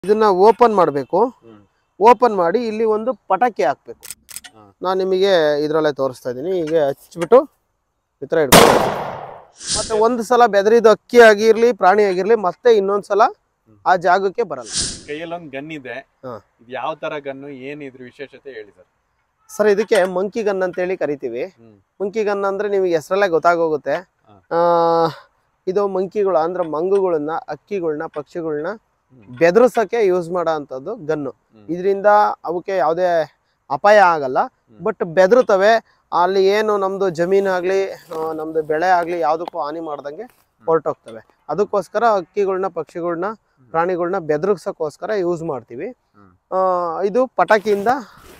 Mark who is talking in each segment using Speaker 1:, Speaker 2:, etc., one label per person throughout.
Speaker 1: ಇದನ್ನ ಓಪನ್ ಮಾಡಬೇಕು
Speaker 2: ಹ್ಮ್.
Speaker 1: ಓಪನ್ ಮಾಡಿ ಇಲ್ಲಿ ಒಂದು ಪಟಾಕಿ ಹಾಕ್ಬೇಕು
Speaker 2: ಹಾ.
Speaker 1: ನಾನು ನಿಮಗೆ ಇದರಲ್ಲೇ ತೋರಿಸ್ತಾ ಇದ್ದೀನಿ ಹೀಗೆ ಹಚ್ಬಿಟ್ಟು ಈ ಥರ ಇಡ್ಬೇಕು ಮತ್ತೆ ಒಂದು ಸಲ ಬೆದರಿದ ಅಕ್ಕಿ ಆಗಿರ್ಲಿ ಪ್ರಾಣಿ ಆಗಿರ್ಲಿ ಮತ್ತೆ ಇನ್ನೊಂದು ಸಲ ಆ ಜಾಗಕ್ಕೆ ಬರಲ್ಲ
Speaker 2: ಕೈಯಲ್ಲಿ ಒಂದು ಗನ್ ಇದೆ
Speaker 1: ಹಾ.
Speaker 2: ಇದು ಯಾವ ತರ ಗನ್ನು ಏನ್ ಇದ್ರ ವಿಶೇಷತೆ ಹೇಳಿ ಸರ್
Speaker 1: ಸರ್ ಇದಕ್ಕೆ ಮಂಕಿ ಗನ್ ಅಂತೇಳಿ ಕರಿತೀವಿ
Speaker 2: ಹ್ಮ್
Speaker 1: ಮಂಕಿ ಗನ್ ಅಂದ್ರೆ ನಿಮಗೆ ಹೆಸರಲ್ಲೇ ಗೊತ್ತಾಗೋಗುತ್ತೆ
Speaker 2: ಹಾ.
Speaker 1: ಆ, ಇದು ಮಂಕಿಗಳು ಅಂದ್ರೆ ಮಂಗುಗಳನ್ನ ಅಕ್ಕಿಗಳನ್ನ ಪಕ್ಷಿಗಳನ್ನ
Speaker 2: ಹ್ಮ್.
Speaker 1: ಬೆದರ್ಸಕ್ಕೆ ಯೂಸ್ ಮಾಡೋ ಅಂಥದ್ದು ಗನ್ನು
Speaker 2: ಹ್ಮ್.
Speaker 1: ಇದರಿಂದ ಅವಕ್ಕೆ ಯಾವುದೇ ಅಪಾಯ ಆಗಲ್ಲ
Speaker 2: ಹ್ಮ್.
Speaker 1: ಬಟ್ ಬೆದರುತ್ತವೆ ಅಲ್ಲಿ ಏನು ನಮ್ದು ಜಮೀನಾಗ್ಲಿ ಆ, ನಮ್ದು ಬೆಳೆ ಆಗ್ಲಿ ಯಾವುದಕ್ಕೂ ಹಾನಿ ಮಾಡ್ದಂಗೆ ಹೊರಟೋಗ್ತವೆ ಅದಕ್ಕೋಸ್ಕರ ಅಕ್ಕಿಗಳನ್ನ ಪಕ್ಷಿಗಳನ್ನ ಪ್ರಾಣಿಗಳನ್ನ ಬೆದರ್ಸಕ್ಕೋಸ್ಕರ ಯೂಸ್ ಮಾಡ್ತೀವಿ
Speaker 2: ಹ್ಮ್.
Speaker 1: ಆ, ಇದು ಪಟಾಕಿಯಿಂದ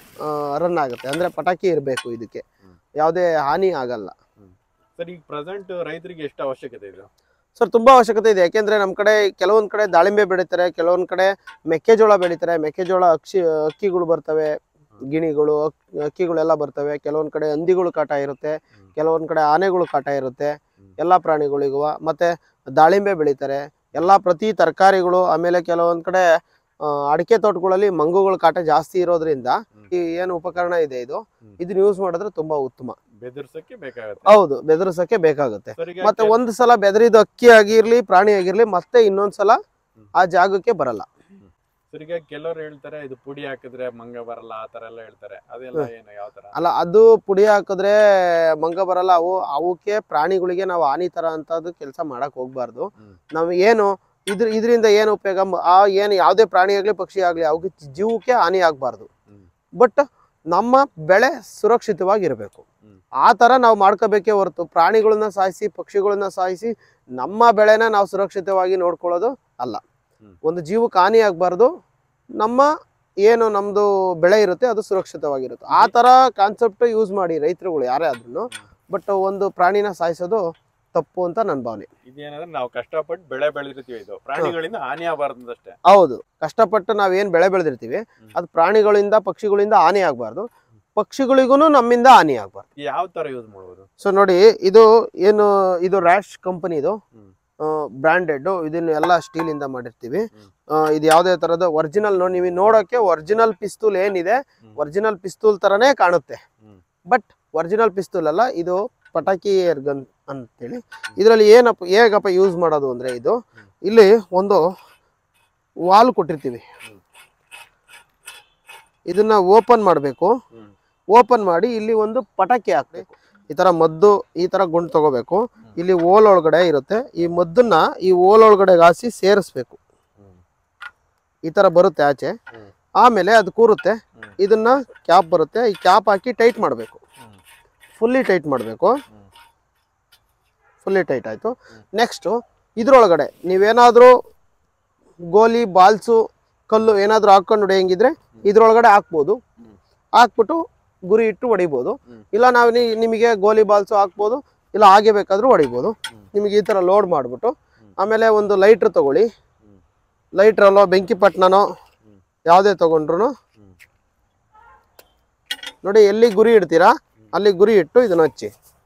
Speaker 1: ರನ್ ಆಗುತ್ತೆ ಅಂದ್ರೆ ಪಟಾಕಿ ಇರಬೇಕು ಇದಕ್ಕೆ
Speaker 2: ಹ್ಮ್.
Speaker 1: ಯಾವುದೇ ಹಾನಿ ಆಗಲ್ಲ
Speaker 2: ಸರ್ ಈಗ ಪ್ರೆಸೆಂಟ್ ರೈತರಿಗೆ ಎಷ್ಟು ಅವಶ್ಯಕತೆ ಇದೆ
Speaker 1: ಸರ್ ತುಂಬಾ ಅವಶ್ಯಕತೆ ಇದೆ ಯಾಕೆಂದ್ರೆ ನಮ್ಮ ಕಡೆ ಕೆಲವೊಂದ್ ಕಡೆ ದಾಳಿಂಬೆ ಬೆಳೀತಾರೆ ಕೆಲವೊಂದ್ ಕಡೆ ಮೆಕ್ಕೆಜೋಳ ಬೆಳೀತಾರೆ ಮೆಕ್ಕೆಜೋಳ ಅಕ್ಷಿ ಅಕ್ಕಿಗಳು ಬರ್ತವೆ ಗಿಣಿಗಳು ಅಕ್- ಅಕ್ಕಿಗಳೆಲ್ಲ ಬರ್ತವೆ ಕೆಲವೊಂದ್ ಕಡೆ ಹಂದಿಗಳು ಕಾಟ ಇರುತ್ತೆ
Speaker 2: ಹ್ಮ್.
Speaker 1: ಕೆಲವೊಂದ್ ಕಡೆ ಆನೆಗಳು ಕಾಟ ಇರುತ್ತೆ
Speaker 2: ಹ್ಮ್.
Speaker 1: ಎಲ್ಲಾ ಪ್ರಾಣಿಗಳಿಗೂ ಮತ್ತೆ ದಾಳಿಂಬೆ ಬೆಳೀತಾರೆ ಎಲ್ಲಾ ಪ್ರತಿ ತರಕಾರಿಗಳು ಆಮೇಲೆ ಕೆಲವೊಂದ್ ಕಡೆ ಆ, ಅಡಿಕೆ ತೋಟಗಳಲ್ಲಿ ಮಂಗುಗಳ ಕಾಟ ಜಾಸ್ತಿ ಇರೋದ್ರಿಂದ
Speaker 2: ಹ್ಮ್.
Speaker 1: ಈ ಏನು ಉಪಕರಣ ಇದೆ ಇದು
Speaker 2: ಹ್ಮ್.
Speaker 1: ಇದನ್ನ ಯೂಸ್ ಮಾಡಿದ್ರೆ ತುಂಬಾ ಉತ್ತಮ
Speaker 2: ಬೆದರ್ಸಕ್ಕೆ ಬೇಕಾಗತ್ತೆ
Speaker 1: ಹೌದು ಬೆದರ್ಸಕ್ಕೆ ಬೇಕಾಗುತ್ತೆ
Speaker 2: ಸರ್ ಈಗ
Speaker 1: ಮತ್ತೆ ಒಂದ್ ಸಲ ಬೆದರಿದ ಅಕ್ಕಿ ಆಗಿರ್ಲಿ ಪ್ರಾಣಿ ಆಗಿರ್ಲಿ ಮತ್ತೆ ಇನ್ನೊಂದ್ ಸಲ
Speaker 2: ಹ್ಮ್.
Speaker 1: ಆ ಜಾಗಕ್ಕೆ ಬರಲ್ಲ
Speaker 2: ಸರ್ ಈಗ ಕೆಲವ್ರು ಹೇಳ್ತಾರೆ ಇದು ಪುಡಿ ಹಾಕಿದ್ರೆ ಮಂಗ ಬರಲ್ಲ ಆ ತರ ಎಲ್ಲ ಹೇಳ್ತಾರೆ ಅದೆಲ್ಲ ಏನು ಯಾವ ತರ
Speaker 1: ಅಲ್ಲ ಅದು ಪುಡಿ ಹಾಕಿದ್ರೆ ಮಂಗ ಬರಲ್ಲ ಅವು ಅವಕ್ಕೆ ಪ್ರಾಣಿಗಳಿಗೆ ನಾವು ಹಾನಿ ತರ ಅಂತದ್ದು ಕೆಲಸ ಮಾಡಕ್ ಹೋಗ್ಬಾರ್ದು
Speaker 2: ಹ್ಮ್.
Speaker 1: ನಾವು ಏನು ಇದ್ರ ಇದರಿಂದ ಏನು ಉಪಯೋಗ ಮ- ಆ ಏನು ಯಾವುದೇ ಪ್ರಾಣಿ ಆಗ್ಲಿ ಪಕ್ಷಿ ಆಗ್ಲಿ ಅವಕ್ಕೆ ಜೀವಕ್ಕೆ ಹಾನಿ ಆಗ್ಬಾರ್ದು
Speaker 2: ಹ್ಮ್.
Speaker 1: ಬಟ್ ನಮ್ಮ ಬೆಳೆ ಸುರಕ್ಷಿತವಾಗಿರ್ಬೇಕು
Speaker 2: ಹ್ಮ್.
Speaker 1: ಆ ತರ ನಾವು ಮಾಡ್ಕೋಬೇಕೇ ಹೊರತು ಪ್ರಾಣಿಗಳನ್ನ ಸಾಯಿಸಿ ಪಕ್ಷಿಗಳನ್ನ ಸಾಯಿಸಿ ನಮ್ಮ ಬೆಳೆನ ನಾವು ಸುರಕ್ಷಿತವಾಗಿ ನೋಡ್ಕೊಳ್ಳೋದು ಅಲ್ಲ
Speaker 2: ಹ್ಮ್.
Speaker 1: ಒಂದು ಜೀವಕ್ಕೆ ಹಾನಿ ಆಗ್ಬಾರ್ದು ನಮ್ಮ ಏನು ನಮ್ದು ಬೆಳೆ ಇರುತ್ತೆ ಅದು ಸುರಕ್ಷಿತವಾಗಿರುತ್ತೆ ಆ ತರ ಕಾನ್ಸೆಪ್ಟ್ ಯೂಸ್ ಮಾಡಿ ರೈತರುಗಳು ಯಾರೇ ಆದ್ರೂ ಬಟ್ ಒಂದು ಪ್ರಾಣಿನ ಸಾಯಿಸೋದು ತಪ್ಪು ಅಂತ ನನ್ನ ಭಾವನೆ
Speaker 2: ಇದೇನಂದ್ರೆ ನಾವು ಕಷ್ಟಪಟ್ಟು ಬೆಳೆ ಬೆಳೆದಿರ್ತೀವಿ ಇದು ಪ್ರಾಣಿಗಳಿಂದ ಹಾನಿ ಆಗಬಾರ್ದು ಅಷ್ಟೇ
Speaker 1: ಹೌದು ಕಷ್ಟಪಟ್ಟು ನಾವೇನ್ ಬೆಳೆ ಬೆಳೆದಿರ್ತೀವಿ
Speaker 2: ಹ್ಮ್.
Speaker 1: ಅದು ಪ್ರಾಣಿಗಳಿಂದ ಪಕ್ಷಿಗಳಿಂದ ಹಾನಿ ಆಗ್ಬಾರ್ದು ಪಕ್ಷಿಗಳಿಗೂ ನಮ್ಮಿಂದ ಹಾನಿ ಆಗ್ಬಾರ್ದು
Speaker 2: ಯಾವ ತರ ಯೂಸ್ ಮಾಡ್ಬೋದು
Speaker 1: ಸೊ ನೋಡಿ ಇದು ಏನು ಇದು ರ್ಯಾಶ್ ಕಂಪನಿದು
Speaker 2: ಹ್ಮ್.
Speaker 1: ಬ್ರಾಂಡೆಡ್ ಇದನ್ನು ಎಲ್ಲ ಸ್ಟೀಲ್ ಇಂದ ಮಾಡಿರ್ತೀವಿ
Speaker 2: ಹ್ಮ್.
Speaker 1: ಆ, ಇದು ಯಾವುದೇ ತರದ ಒರಿಜಿನಲ್ ನೀವು ನೋಡೋಕೆ ಒರಿಜಿನಲ್ ಪಿಸ್ತೂಲ್ ಏನಿದೆ
Speaker 2: ಹ್ಮ್.
Speaker 1: ಒರಿಜಿನಲ್ ಪಿಸ್ತೂಲ್ ತರನೇ ಕಾಣುತ್ತೆ
Speaker 2: ಹ್ಮ್.
Speaker 1: ಬಟ್ ಒರಿಜಿನಲ್ ಪಿಸ್ತೂಲ್ ಅಲ್ಲ ಇದು ಪಟಾಕಿ ಏರ್ ಗನ್ ಅಂತೇಳಿ ಇದರಲ್ಲಿ ಏನಪ್ಪ ಹೇಗಪ್ಪ ಯೂಸ್ ಮಾಡೋದು ಅಂದ್ರೆ ಇದು
Speaker 2: ಹ್ಮ್.
Speaker 1: ಇಲ್ಲಿ ಒಂದು ವಾಲ್ ಕೊಟ್ಟಿರ್ತೀವಿ
Speaker 2: ಹ್ಮ್.
Speaker 1: ಇದನ್ನ ಓಪನ್ ಮಾಡಬೇಕು
Speaker 2: ಹ್ಮ್.
Speaker 1: ಓಪನ್ ಮಾಡಿ ಇಲ್ಲಿ ಒಂದು ಪಟಾಕಿ ಹಾಕ್ಬೇಕು ಈ ತರ ಮದ್ದು ಈ ತರ ಗುಂಡು ತಗೋಬೇಕು ಇಲ್ಲಿ ಓಲ್ ಒಳಗಡೆ ಇರುತ್ತೆ ಈ ಮದ್ದನ್ನ ಈ ಓಲ್ ಒಳಗಡೆ ಹಾಸಿ ಸೇರಿಸ್ಬೇಕು
Speaker 2: ಹ್ಮ್.
Speaker 1: ಈ ತರ ಬರುತ್ತೆ ಆಚೆ
Speaker 2: ಹ್ಮ್.
Speaker 1: ಆಮೇಲೆ ಅದು ಕೂರುತ್ತೆ
Speaker 2: ಹ್ಮ್.
Speaker 1: ಇದನ್ನ ಕ್ಯಾಪ್ ಬರುತ್ತೆ ಈ ಕ್ಯಾಪ್ ಹಾಕಿ ಟೈಟ್ ಮಾಡಬೇಕು
Speaker 2: ಹ್ಮ್.
Speaker 1: ಫುಲ್ಲಿ ಟೈಟ್ ಮಾಡಬೇಕು
Speaker 2: ಹ್ಮ್.
Speaker 1: ಫುಲ್ಲಿ ಟೈಟ್ ಆಯಿತು
Speaker 2: ಹ್ಮ್.
Speaker 1: ನೆಕ್ಸ್ಟು ಇದ್ರೊಳಗಡೆ ನೀವೇನಾದರೂ ಗೋಲಿ ಬಾಲ್ಸು ಕಲ್ಲು ಏನಾದರೂ ಹಾಕ್ಕೊಂಡು ಹೊಡೆಯಂಗಿದ್ರೆ ಇದ್ರೊಳಗಡೆ ಹಾಕ್ಬೋದು
Speaker 2: ಹ್ಮ್.
Speaker 1: ಹಾಕ್ಬಿಟ್ಟು ಗುರಿ ಇಟ್ಟು ಹೊಡಿಬೋದು
Speaker 2: ಹ್ಮ್.
Speaker 1: ಇಲ್ಲ ನಾವು ನೀ- ನಿಮಗೆ ಗೋಲಿ ಬಾಲ್ಸು ಹಾಕ್ಬೋದು ಇಲ್ಲ ಹಾಗೆ ಬೇಕಾದರೂ ಹೊಡಿಬೋದು
Speaker 2: ಹ್ಮ್.
Speaker 1: ನಿಮಗೆ ಈ ಥರ ಲೋಡ್ ಮಾಡಿಬಿಟ್ಟು
Speaker 2: ಹ್ಮ್.
Speaker 1: ಆಮೇಲೆ ಒಂದು ಲೈಟ್ರ್ ತಗೊಳ್ಳಿ
Speaker 2: ಹ್ಮ್.
Speaker 1: ಲೈಟ್ರಲ್ಲೋ ಬೆಂಕಿ ಪಟ್ಟಣನೋ
Speaker 2: ಹ್ಮ್.
Speaker 1: ಯಾವುದೇ ತೊಗೊಂಡ್ರು
Speaker 2: ಹ್ಮ್.
Speaker 1: ನೋಡಿ ಎಲ್ಲಿ ಗುರಿ ಇಡ್ತೀರಾ ಅಲ್ಲಿ ಗುರಿ ಇಟ್ಟು ಇದನ್ನ ಹಚ್ಚಿ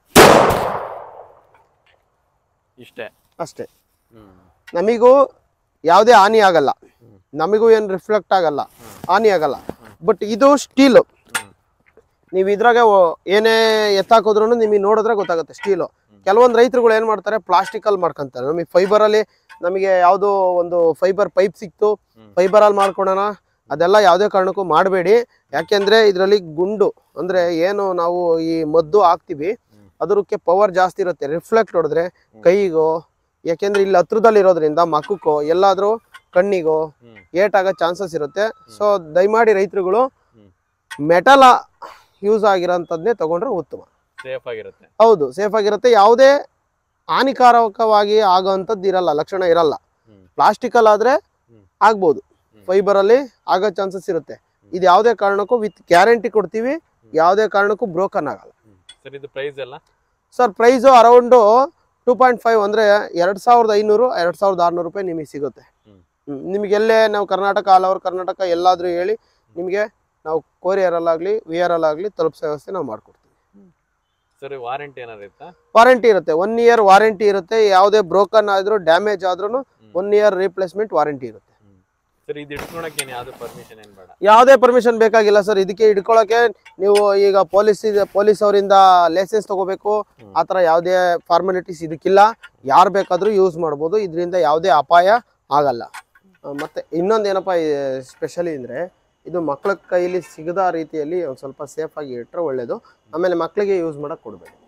Speaker 2: ಇಷ್ಟೇ
Speaker 1: ಅಷ್ಟೇ
Speaker 2: ಹ್ಮ್.
Speaker 1: ನಮಿಗೂ ಯಾವುದೇ ಹಾನಿ ಆಗಲ್ಲ
Speaker 2: ಹ್ಮ್.
Speaker 1: ನಮಿಗೂ ಏನು ರಿಫ್ಲೆಕ್ಟ್ ಆಗಲ್ಲ
Speaker 2: ಹ್ಮ್.
Speaker 1: ಹಾನಿ ಆಗಲ್ಲ ಬಟ್ ಇದು ಸ್ಟೀಲು
Speaker 2: ಹ್ಮ್.
Speaker 1: ನೀವು ಇದ್ರಾಗೆ ಓ- ಏನೇ ಎತ್ತಾಕಿದ್ರು ನಿಮಗೆ ನೋಡಿದ್ರೆ ಗೊತ್ತಾಗುತ್ತೆ ಸ್ಟೀಲು ಕೆಲವೊಂದು ರೈತರುಗಳು ಏನು ಮಾಡ್ತಾರೆ ಪ್ಲಾಸ್ಟಿಕಲ್ಲಿ ಮಾಡ್ಕೊಂತಾರೆ ನಮಗೆ ಫೈಬರಲ್ಲಿ ನಮಗೆ ಯಾವುದೋ ಒಂದು ಫೈಬರ್ ಪೈಪ್ ಸಿಕ್ತು
Speaker 2: ಹ್ಮ್.
Speaker 1: ಫೈಬರಲ್ಲಿ ಮಾಡ್ಕೊಳೋಣ ಅದೆಲ್ಲ ಯಾವುದೇ ಕಾರಣಕ್ಕೂ ಮಾಡಬೇಡಿ ಯಾಕೆಂದ್ರೆ ಇದರಲ್ಲಿ ಗುಂಡು ಅಂದ್ರೆ ಏನು ನಾವು ಈ ಮದ್ದು ಹಾಕ್ತಿವಿ
Speaker 2: ಹ್ಮ್.
Speaker 1: ಅದಕ್ಕೆ ಪವರ್ ಜಾಸ್ತಿ ಇರುತ್ತೆ ರಿಫ್ಲೆಕ್ಟ್ ಹೊಡೆದ್ರೆ ಕೈಗೋ ಯಾಕೆಂದ್ರೆ ಇಲ್ಲಿ ಹತ್ರದಲ್ಲಿ ಇರೋದ್ರಿಂದ ಮಕ್ಕಕ್ಕೋ ಎಲ್ಲಾದ್ರೂ ಕಣ್ಣಿಗೋ
Speaker 2: ಹ್ಮ್.
Speaker 1: ಏಟ್ ಆಗೋ ಚಾನ್ಸಸ್ ಇರುತ್ತೆ ಸೊ ದಯಮಾಡಿ ರೈತರುಗಳು
Speaker 2: ಹ್ಮ್.
Speaker 1: ಮೆಟಲ್ ಯೂಸ್ ಆಗಿರೋಂಥದ್ನೇ ತಗೊಂಡ್ರೆ ಉತ್ತಮ
Speaker 2: ಸೇಫ್ ಆಗಿರುತ್ತೆ
Speaker 1: ಹೌದು ಸೇಫ್ ಆಗಿರುತ್ತೆ ಯಾವುದೇ ಹಾನಿಕಾರಕವಾಗಿ ಆಗೋವಂಥದ್ದು ಇರಲ್ಲ ಲಕ್ಷಣ ಇರಲ್ಲ
Speaker 2: ಹ್ಮ್.
Speaker 1: ಪ್ಲಾಸ್ಟಿಕಲ್ ಆದ್ರೆ
Speaker 2: ಹ್ಮ್.
Speaker 1: ಆಗ್ಬೋದು
Speaker 2: ಹ್ಮ್.
Speaker 1: ಫೈಬರ್ ಅಲ್ಲಿ ಆಗೋ ಚಾನ್ಸಸ್ ಇರುತ್ತೆ ಇದು ಯಾವುದೇ ಕಾರಣಕ್ಕೂ ವಿತ್ ಗ್ಯಾರಂಟಿ ಕೊಡ್ತೀವಿ ಯಾವುದೇ ಕಾರಣಕ್ಕೂ ಬ್ರೋಕನ್ ಆಗಲ್ಲ
Speaker 2: ಹ್ಮ್. ಸರ್ ಇದು ಪ್ರೈಸ್ ಎಲ್ಲ
Speaker 1: sir price around two point five ಅಂದರೆ ಎರಡು ಸಾವಿರದ ಐನೂರು ಎರಡು ಸಾವಿರದ ಆರುನೂರು ರೂಪಾಯಿ ನಿಮಗೆ ಸಿಗುತ್ತೆ
Speaker 2: ಹ್ಮ್.
Speaker 1: ಹ್ಮ್. ನಿಮಗೆಲ್ಲೇ ನಾವು ಕರ್ನಾಟಕ ಆಲ್ ಓವರ್ ಕರ್ನಾಟಕ ಎಲ್ಲಾದರೂ ಹೇಳಿ ನಿಮಗೆ ನಾವು ಕೊರಿಯರಲ್ಲಾಗಲಿ ವಿ ಆರ್ ಅಲ್ಲಾಗಲಿ ತಲುಪಿಸೋ ವ್ಯವಸ್ಥೆ ನಾವು ಮಾಡ್ಕೊಡ್ತೀವಿ
Speaker 2: ಸರ್ ವಾರಂಟಿ ಏನಾದ್ರು ಇತ್ತಾ
Speaker 1: ವಾರಂಟಿ ಇರುತ್ತೆ ಒನ್ ಇಯರ್ ವಾರಂಟಿ ಇರುತ್ತೆ ಯಾವುದೇ ಬ್ರೋಕನ್ ಆದರೂ ಡ್ಯಾಮೇಜ್ ಆದ್ರೂ ಒನ್ ಇಯರ್ ರೀಪ್ಲೇಸ್ಮೆಂಟ್ ವಾರಂಟಿ ಇರುತ್ತೆ
Speaker 2: ಸರ್ ಇದು ಇಟ್ಕೊಳಕ್ಕೆ ಯಾವ್ದು ಪರ್ಮಿಷನ್ ಏನ್ ಬೇಡ
Speaker 1: ಯಾವುದೇ ಪರ್ಮಿಷನ್ ಬೇಕಾಗಿಲ್ಲ ಸರ್ ಇದಕ್ಕೆ ಹಿಡ್ಕೊಳ್ಳೋಕೆ ನೀವು ಈಗ ಪೊಲೀಸ್ ಪೊಲೀಸ್ ಅವರಿಂದ ಲೈಸೆನ್ಸ್ ತಗೋಬೇಕು
Speaker 2: ಹ್ಮ್.
Speaker 1: ಆ ಥರ ಯಾವುದೇ ಫಾರ್ಮಾಲಿಟೀಸ್ ಇದಕ್ಕಿಲ್ಲ ಯಾರು ಬೇಕಾದರೂ ಯೂಸ್ ಮಾಡ್ಬೋದು ಇದರಿಂದ ಯಾವುದೇ ಅಪಾಯ ಆಗಲ್ಲ ಆ, ಮತ್ತೆ ಇನ್ನೊಂದು ಏನಪ್ಪ ಸ್ಪೆಷಲಿ ಅಂದರೆ ಇದು ಮಕ್ಕಳ ಕೈಯಲ್ಲಿ ಸಿಗದ ರೀತಿಯಲ್ಲಿ ಒಂದು ಸ್ವಲ್ಪ ಸೇಫಾಗಿ ಇಟ್ಟರೆ ಒಳ್ಳೆಯದು ಆಮೇಲೆ ಮಕ್ಕಳಿಗೆ ಯೂಸ್ ಮಾಡೋಕೆ ಕೊಡಬೇಡಿ